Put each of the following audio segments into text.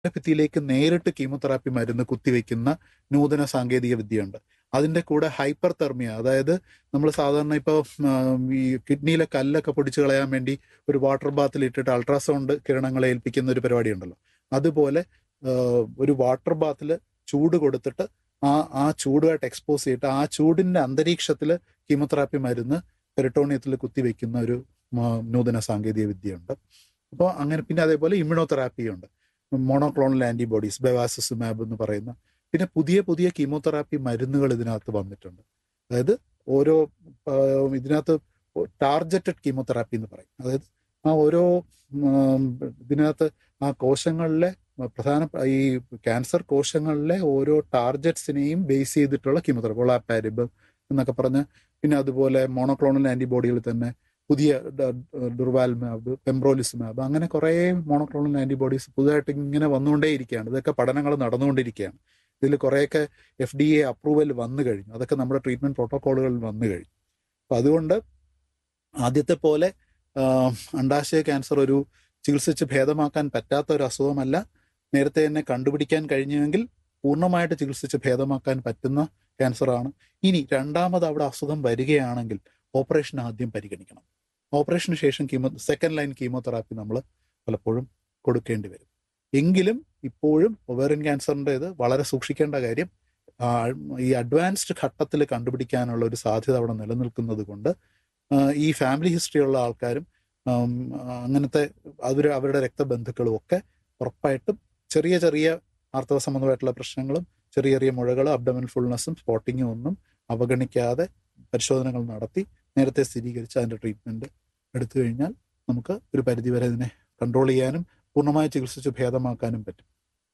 ഭിത്തിയിലേക്ക് നേരിട്ട് കീമോതെറാപ്പി മരുന്ന് കുത്തിവെക്കുന്ന നൂതന സാങ്കേതിക വിദ്യയുണ്ട് അതിന്റെ കൂടെ ഹൈപ്പർ തെർമിയ അതായത് നമ്മൾ സാധാരണ ഇപ്പോൾ ഈ കിഡ്നിയിലെ കല്ലൊക്കെ പൊടിച്ചു കളയാൻ വേണ്ടി ഒരു വാട്ടർ ബാത്തിൽ ഇട്ടിട്ട് അൾട്രാസൗണ്ട് കിരണങ്ങളെ ഏൽപ്പിക്കുന്ന ഒരു പരിപാടി ഉണ്ടല്ലോ അതുപോലെ ആ, ഒരു വാട്ടർ ബാത്തിൽ ചൂട് കൊടുത്തിട്ട് ആ ആ ചൂടുമായിട്ട് എക്സ്പോസ് ചെയ്തിട്ട് ആ ചൂടിന്റെ അന്തരീക്ഷത്തിൽ കീമോതെറാപ്പി മരുന്ന് പെരിട്ടോണിയത്തിൽ കുത്തിവെക്കുന്ന ഒരു ആ, നൂതന സാങ്കേതിക വിദ്യയുണ്ട് അപ്പോൾ അങ്ങനെ പിന്നെ അതേപോലെ ഇമ്മ്യൂണോതെറാപ്പി ഉണ്ട് മോണോക്ലോണൽ ആന്റിബോഡീസ് ബെവാസിസുമാബ് എന്ന് പറയുന്ന പിന്നെ പുതിയ പുതിയ കീമോതെറാപ്പി മരുന്നുകൾ ഇതിനകത്ത് വന്നിട്ടുണ്ട് അതായത് ഓരോ ആ, ഇതിനകത്ത് ടാർജറ്റഡ് കീമോതെറാപ്പി എന്ന് പറയും അതായത് ആ ഓരോ ഉം, ഇതിനകത്ത് ആ കോശങ്ങളിലെ പ്രധാന ഈ ക്യാൻസർ കോശങ്ങളിലെ ഓരോ ടാർജറ്റ്സിനെയും ബേസ് ചെയ്തിട്ടുള്ള കീമോതെറാപ്പി ഒളാപ്പാരിബ് എന്നൊക്കെ പറഞ്ഞ് പിന്നെ അതുപോലെ മോണോക്ലോണൽ ആന്റിബോഡികൾ തന്നെ പുതിയ ഡുർവാൽമാബ് പെംബ്രോലിസ്മാബ് അങ്ങനെ കുറേ മോണോക്ലോണൽ ആന്റിബോഡീസ് പുതുതായിട്ട് ഇങ്ങനെ വന്നുകൊണ്ടേയിരിക്കുകയാണ് ഇതൊക്കെ പഠനങ്ങൾ നടന്നുകൊണ്ടിരിക്കുകയാണ് ഇതിൽ കുറേയൊക്കെ എഫ് ഡി എ അപ്രൂവൽ വന്നു കഴിഞ്ഞു അതൊക്കെ നമ്മുടെ ട്രീറ്റ്മെന്റ് പ്രോട്ടോക്കോളുകളിൽ വന്നു കഴിഞ്ഞു അപ്പം അതുകൊണ്ട് ആദ്യത്തെ പോലെ ആ, അണ്ടാശയ ക്യാൻസർ ഒരു ചികിത്സിച്ച് ഭേദമാക്കാൻ പറ്റാത്ത ഒരു അസുഖമല്ല നേരത്തെ തന്നെ കണ്ടുപിടിക്കാൻ കഴിഞ്ഞുവെങ്കിൽ പൂർണ്ണമായിട്ട് ചികിത്സിച്ച് ഭേദമാക്കാൻ പറ്റുന്ന ക്യാൻസറാണ് ഇനി രണ്ടാമത് അവിടെ അസുഖം വരികയാണെങ്കിൽ ഓപ്പറേഷൻ ആദ്യം പരിഗണിക്കണം ഓപ്പറേഷന് ശേഷം കീമോ സെക്കൻഡ് ലൈൻ കീമോതെറാപ്പി നമ്മൾ പലപ്പോഴും കൊടുക്കേണ്ടി വരും എങ്കിലും ഇപ്പോഴും ഒവേറിയൻ ക്യാൻസറിൻ്റെ ഇത് വളരെ സൂക്ഷിക്കേണ്ട കാര്യം ആ, ഈ അഡ്വാൻസ്ഡ് ഘട്ടത്തിൽ കണ്ടുപിടിക്കാനുള്ള ഒരു സാധ്യത അവിടെ നിലനിൽക്കുന്നത് കൊണ്ട് ആ, ഈ ഫാമിലി ഹിസ്റ്ററി ഉള്ള ആൾക്കാരും ആം, അങ്ങനത്തെ അവർ അവരുടെ രക്തബന്ധുക്കളും ഒക്കെ ഉറപ്പായിട്ടും ചെറിയ ചെറിയ ആർത്തവ സംബന്ധമായിട്ടുള്ള പ്രശ്നങ്ങളും ചെറിയ ചെറിയ മുഴകളും അബ്ഡമൻ ഫുൾനെസ്സും സ്പോട്ടിങ്ങും ഒന്നും അവഗണിക്കാതെ പരിശോധനകൾ നടത്തി നേരത്തെ സ്ഥിരീകരിച്ച് അതിന്റെ ട്രീറ്റ്മെന്റ് എടുത്തു കഴിഞ്ഞാൽ നമുക്ക് ഒരു പരിധിവരെ ഇതിനെ കൺട്രോൾ ചെയ്യാനും പൂർണ്ണമായി ചികിത്സിച്ച് ഭേദമാക്കാനും പറ്റും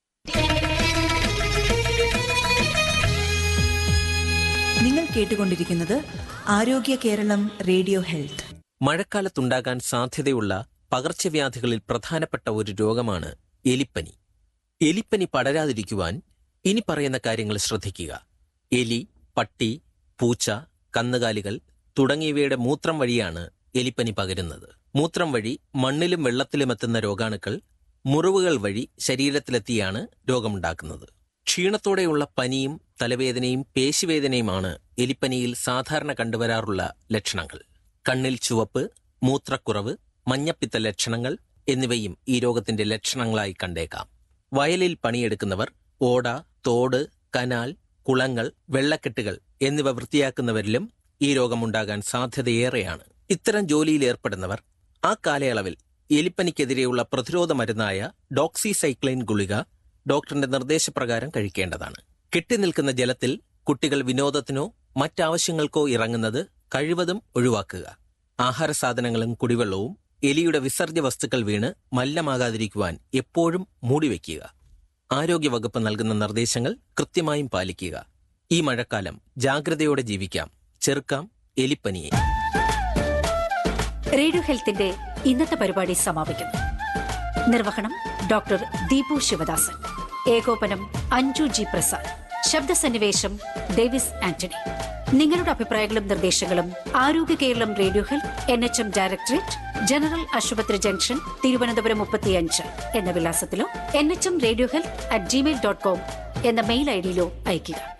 നിങ്ങൾ കേട്ടുകൊണ്ടിരിക്കുന്നത് ആരോഗ്യ കേരളം റേഡിയോ ഹെൽത്ത് മഴക്കാലത്തുണ്ടാകാൻ സാധ്യതയുള്ള പകർച്ചവ്യാധികളിൽ പ്രധാനപ്പെട്ട ഒരു രോഗമാണ് എലിപ്പനി എലിപ്പനി പടരാതിരിക്കുവാൻ ഇനി പറയുന്ന കാര്യങ്ങൾ ശ്രദ്ധിക്കുക എലി പട്ടി പൂച്ച കന്നുകാലികൾ തുടങ്ങിയവയുടെ മൂത്രം വഴിയാണ് എലിപ്പനി പകരുന്നത് മൂത്രം വഴി മണ്ണിലും വെള്ളത്തിലും എത്തുന്ന രോഗാണുക്കൾ മുറിവുകൾ വഴി ശരീരത്തിലെത്തിയാണ് രോഗമുണ്ടാക്കുന്നത് ക്ഷീണത്തോടെയുള്ള പനിയും തലവേദനയും പേശിവേദനയുമാണ് എലിപ്പനിയിൽ സാധാരണ കണ്ടുവരാറുള്ള ലക്ഷണങ്ങൾ കണ്ണിൽ ചുവപ്പ് മൂത്രക്കുറവ് മഞ്ഞപ്പിത്ത ലക്ഷണങ്ങൾ എന്നിവയും ഈ രോഗത്തിന്റെ ലക്ഷണങ്ങളായി കണ്ടേക്കാം വയലിൽ പണിയെടുക്കുന്നവർ ഓട തോട് കനാൽ കുളങ്ങൾ വെള്ളക്കെട്ടുകൾ എന്നിവ വൃത്തിയാക്കുന്നവരിലും ഈ രോഗമുണ്ടാകാൻ സാധ്യതയേറെയാണ് ഇത്തരം ജോലിയിൽ ഏർപ്പെടുന്നവർ ആ കാലയളവിൽ എലിപ്പനിക്കെതിരെയുള്ള പ്രതിരോധ മരുന്നായ ഡോക്സിസൈക്ലൈൻ ഗുളിക ഡോക്ടറിന്റെ നിർദ്ദേശപ്രകാരം കഴിക്കേണ്ടതാണ് കെട്ടിനിൽക്കുന്ന ജലത്തിൽ കുട്ടികൾ വിനോദത്തിനോ മറ്റാവശ്യങ്ങൾക്കോ ഇറങ്ങുന്നത് കഴിവതും ഒഴിവാക്കുക ആഹാര സാധനങ്ങളും കുടിവെള്ളവും എലിയുടെ വിസർജ്യ വസ്തുക്കൾ വീണ് മലിനമാകാതിരിക്കുവാൻ എപ്പോഴും മൂടിവെക്കുക ആരോഗ്യവകുപ്പ് നൽകുന്ന നിർദ്ദേശങ്ങൾ കൃത്യമായും പാലിക്കുക ഈ മഴക്കാലം ജാഗ്രതയോടെ ജീവിക്കാം ചെറുക്കാം എലിപ്പനിയെ റേഡിയോ ഹെൽത്തിന്റെ ഇന്നത്തെ പരിപാടി സമാപിക്കുന്നു നിർവഹണം ഡോക്ടർ ദീപു ശിവദാസൻ ഏകോപനം അഞ്ജു ജി പ്രസാദ് ശബ്ദസന്നിവേശം ഡേവിസ് ആന്റണി നിങ്ങളുടെ അഭിപ്രായങ്ങളും നിർദ്ദേശങ്ങളും ആരോഗ്യ Keralam radio health N H M directorate general ആശുപത്രി ജംഗ്ഷൻ തിരുവനന്തപുരം മുപ്പത്തിയഞ്ച് എന്ന വിലാസത്തിലോ N H M radio health at Gmail dot com എന്ന മെയിൽ ഐഡിയിലോ അയയ്ക്കുക